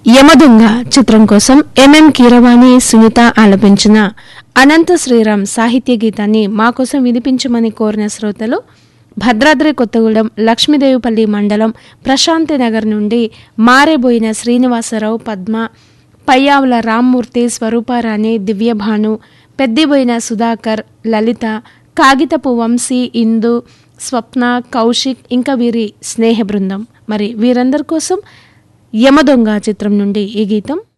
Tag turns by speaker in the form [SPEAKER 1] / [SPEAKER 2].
[SPEAKER 1] యమదొంగ చిత్రం కోసం ఎంఎం కీరవాణి సునీత ఆలపించిన అనంత శ్రీరామ్ సాహిత్య గీతాన్ని మా కోసం వినిపించమని కోరిన శ్రోతలు భద్రాద్రి కొత్తగూడెం లక్ష్మీదేవిపల్లి మండలం ప్రశాంతి నగర్ నుండి మారేబోయిన శ్రీనివాసరావు పద్మ పయ్యావుల రామ్మూర్తి స్వరూపారాణి దివ్యభాను పెద్దిబోయిన సుధాకర్ లలిత కాగితపు వంశీ ఇందు స్వప్న కౌశిక్ ఇంకా వీరి స్నేహ బృందం మరి వీరందరి కోసం యమదొంగ చిత్రం నుండి ఈ గీతం